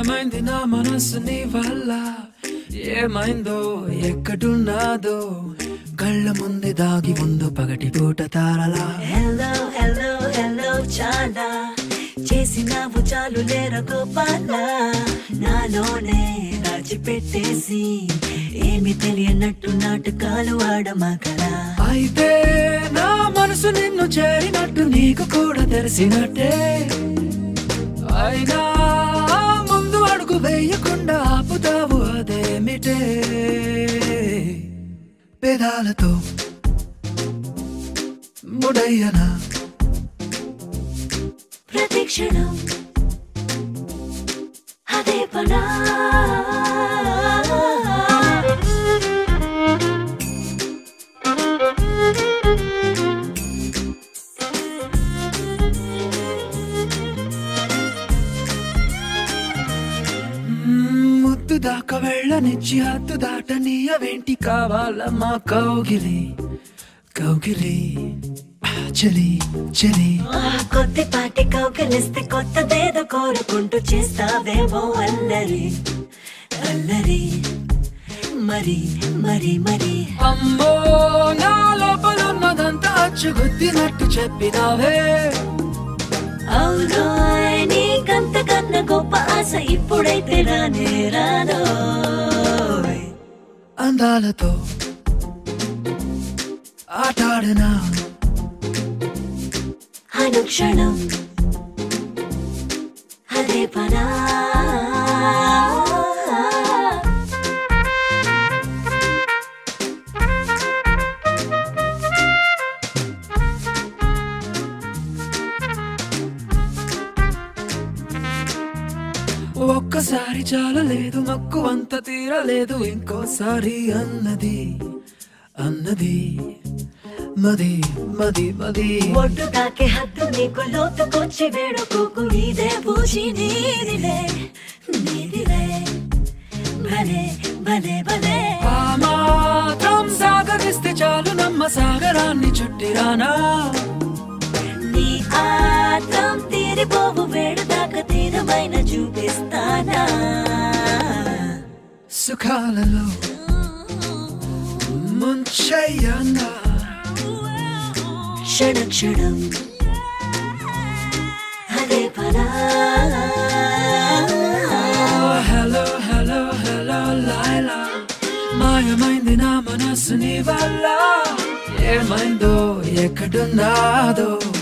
మాయమైంది నా మనసు నీ వల్ల ఏమైందో ఎక్కడున్నాదో కళ్ళ ముందే దాగి ఉందో పగటి పూట తారలా హలో హలో హలో చాలా చేసినావు చాలు లేర గోపాల నాలోనే దాచిపెట్టేసి ఏమి తెలియనట్టు నాటకాలు ఆడమగలా అయితే నా మనసు నిన్ను చేరినట్టు నీకు కూడా తెలిసినట్టే అయినా ముందు అడుగు వేయకుండా ఆపుతావు అదేమిటే పెదాలతో ముడయ్యనా ప్రతిక్షణం అదే పనా మ్మ్, ముద్దు దాకా వెళ్ళనిచ్చి హద్దు దాటనీయవేంటి కావాలమ్మా కౌగిలి కౌగిలి ఆ, చలి చలి కొద్దిపాటి కౌకలిస్తే కొత్తదేదో కోరుకుంటూ చేస్తావేమో అల్లరి అల్లరి మరి మరి మరి అమ్మో నా లోపల ఉన్నదంతా అచ్చుగుద్దినట్టు చెప్పినావే అవును నీకంత కన్నా గొప్ప ఆశ ఇప్పుడైతే రానే రాను అందాలతో ఆటాడనా అనుక్షణం అదే పనా ఒక్కసారి చాలలేదు మక్కువంత తీరలేదు ఇంకోసారి అన్నది అన్నది మది మది మది ఒడ్డు తాకే హద్దు నీకు లోతుకొచ్చి వేడుకోకు నీదే పూచి నీదిలే నీదిలే భలే భలే భలే ఆ మాత్రం సాగరిస్తే చాలు నమ్మ సాగరాన్ని చుట్టిరానా నీ ఆత్రం తీరిపోవు వేడు దాకా తీరమైన చూపిస్తానా సుఖాలలో ముంచయ్యన్నా క్షణ క్షణం అదే పనా హలో హలో హలో లైలా మాయమైంది నా మనసు నీ వల్ల ఏమైందో ఎక్కడున్నాదో